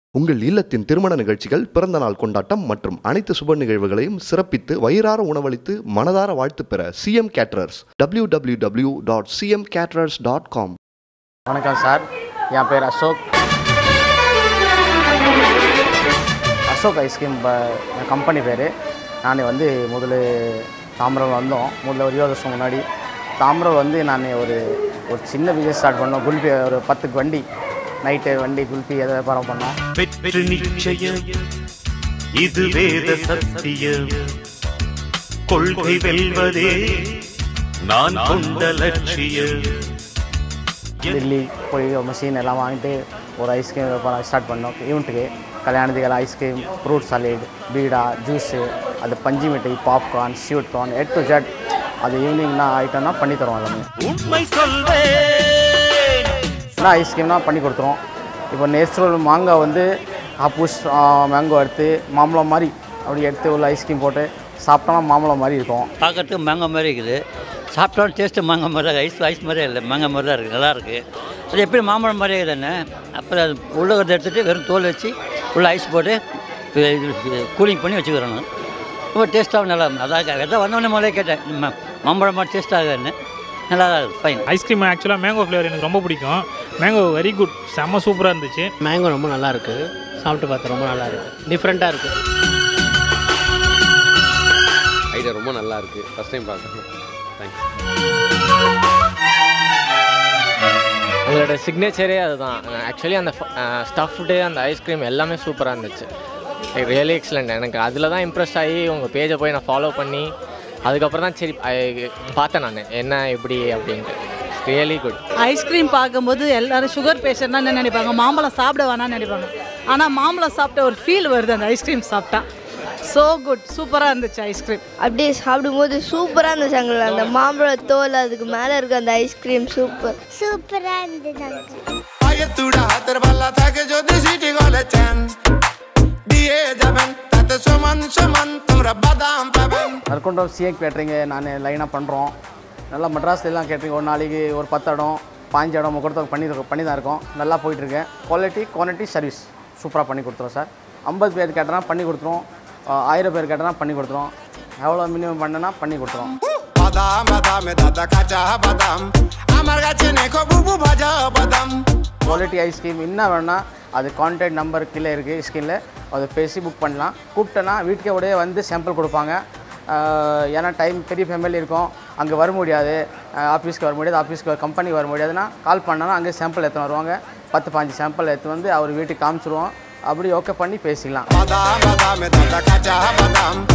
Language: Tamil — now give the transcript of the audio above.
உங்கள் இல்லத்தின் திருமண நிகழ்ச்சிகள் பிறந்தநாள் கொண்டாட்டம் மற்றும் அனைத்து சுப நிகழ்வுகளையும் சிறப்பித்து வயிறார உணவளித்து மனதார வாழ்த்து பெற CM caterers W W W dot CM caterers dot com வணக்கம் சார் என் பேர் அசோக் அசோக் ஐஸ்கிரீம் என் கம்பெனி பேர் நான் வந்து முதல்ல தாம்பரம் வந்தோம் முதல்ல ஒரு இருபது வருஷம் முன்னாடி தாம்பரம் வந்து நான் ஒரு ஒரு சின்ன பிஸ்னஸ் ஸ்டார்ட் பண்ணோம் குல்பி ஒரு பத்துக்கு வண்டி நைட்டு வண்டி குல்பி எதை வியாபாரம் பண்ணோம் வெற்றி நிச்சயம் இது வேத சத்தியம் கொள்கை வெல்வதே நான் கொண்ட லட்சியம் டெல்லி போய் மிஷின் எல்லாம் வாங்கிட்டு ஒரு ஐஸ்கிரீம் வியாபாரம் ஸ்டார்ட் பண்ணோம் ஈவெண்ட்டுக்கு கல்யாணத்துக்கு ஐஸ்கிரீம் ஃப்ரூட் சாலிட் பீடா ஜூஸு அது பஞ்சு மிட்டாய் popcorn sweet corn A to Z அது ஈவினிங்னா ஐட்டம்னா பண்ணி தரோம் எல்லாமே உண்மை சொல்வேன் என்ன ஐஸ்கிரீம்னா பண்ணி கொடுத்துருவோம் இப்போ நேச்சுரல் மாங்காய் வந்து ஆப்பூஸ் மேங்கோ எடுத்து மாம்பழம் மாதிரி அப்படி எடுத்து உள்ள ஐஸ்கிரீம் போட்டு சாப்பிட்டோம்னா மாம்பழம் மாதிரி இருக்கும் பார்க்கறதுக்கு மாங்காய் மாதிரி இருக்குது சாப்பிட்டோம் டேஸ்ட்டு மாங்காய் மாதிரி தான் ஐஸ் ஐஸ் மாதிரியே இல்லை மாங்காய் மாதிரி தான் இருக்குது நல்லா இருக்குது அது எப்படி மாம்பழம் மாதிரியே தானே அப்புறம் அது உள்ள இருக்கிறத எடுத்துகிட்டு வெறும் தோல் வச்சு உள்ள ஐஸ் போட்டு கூலிங் பண்ணி வச்சுக்கிறோம் ரொம்ப டேஸ்ட்டாகவும் நல்லா அதான் எதாவது வந்தோடனே முதல்ல கேட்டேன் ம- மாம்பழம் மாதிரி டேஸ்ட் ஆகுதுன்னு நல்லா தான் ஃபைன் ஐஸ்கிரீம் ஆக்சுவலாக மேங்கோ ஃப்ளேவர் எனக்கு ரொம்ப பிடிக்கும் மேங்கோ வெரி குட் செம்ம சூப்பராக இருந்துச்சு மேங்கோ ரொம்ப நல்லா இருக்கு சாப்பிட்டு பார்த்தா ரொம்ப நல்லா இருக்கு டிஃப்ரெண்ட்டாக இருக்கு ஐடியா ரொம்ப நல்லா இருக்கு ஃபர்ஸ்ட் டைம் பார்க்குறேன் தேங்க்ஸ் உங்களோட சிக்னேச்சரே அதுதான் ஆக்சுவலி அந்த ஸ்டஃப்டு அந்த ஐஸ்கிரீம் எல்லாமே சூப்பராக இருந்துச்சு ரியலி எக்ஸலண்ட் எனக்கு அதில் தான் இம்ப்ரெஸ் ஆகி உங்கள் பேஜை போய் நான் ஃபாலோ பண்ணி அதுக்கப்புறம் தான் சரி I- பார்த்தேன் நான் என்ன எப்படி அப்படின்ட்டு ரியலி குட் ஐஸ்கிரீம் பார்க்கும்போது எல்லாரும் சுகர் பேஷண்ட்னா என்ன நினைப்பாங்க மாம்பழம் சாப்பிட வேணாம்னு நினைப்பாங்க ஆனால் மாம்பழம் சாப்பிட்ட ஒரு ஃபீல் வருது அந்த ஐஸ்கிரீம் சாப்பிட்டா ஸோ குட் சூப்பராக இருந்துச்சு ஐஸ்கிரீம் அப்படியே சாப்பிடும்போது சூப்பராக இருந்துச்சு அங்கே அந்த மாம்பழ தோல் அதுக்கு மேலே இருக்க அந்த ஐஸ்கிரீம் சூப்பர் சூப்பராக இருந்துச்சு পায়েতুড়া হাতের পাল্লা থাকে যদি সিটি কলেছেন দিয়ে যাবেন তাতে সমান সমান তোমরা বাদাম পাবেন நற்கொண்டம் சிஏக் கேட்ரிங்கு நான் லைனாக பண்ணுறோம் நல்லா மெட்ராஸ்ல எல்லாம் கேட்ரிங் ஒரு நாளைக்கு ஒரு பத்து இடம் பாஞ்சு இடம் முகூர்த்தம் பண்ணி பண்ணி தான் இருக்கோம் நல்லா போயிட்டுருக்கேன் குவாலிட்டி குவான்டிட்டி சர்வீஸ் சூப்பராக பண்ணி கொடுத்துருவோம் சார் ஐம்பது பேர் கேட்டனா பண்ணி கொடுத்துருவோம் ஆஹ் ஆயிரம் பேர் கேட்டனா பண்ணி கொடுத்துருவோம் எவ்வளோ மினிமம் பண்ணனா பண்ணி கொடுத்துருவோம் বাদাম বাদামে দাদা কাঁচা বাদাম আমার কাছে নেখো বুবু ভাজা বাদাম குவாலிட்டி ஐஸ்கிரீம் என்ன வேணும்னா அது கான்டாக்ட் நம்பர் கீழே இருக்குது ஸ்கிரீனில் அதை பேசி புக் பண்ணலாம் கூப்பிட்டேன்னா வீட்டுக்கே உடைய வந்து சாம்பிள் கொடுப்பாங்க ஆஹ் ஏன்னா டைம் பெரிய ஃபேமிலி இருக்கும் அங்கே வர முடியாது ஆஃபீஸ்க்கு வர முடியாது ஆஃபீஸ்க்கு கம்பெனிக்கு வர முடியாதுன்னா கால் பண்ணனா அங்கே சாம்பிள் எடுத்துன்னு வருவாங்க பத்து பாஞ்சு சாம்பிள் எடுத்து வந்து அவர் வீட்டுக்கு காமிச்சிருவோம் அப்படி ஓகே பண்ணி பேசிக்கலாம் বাদাম বাদামে দাদা কাঁচা বাদাম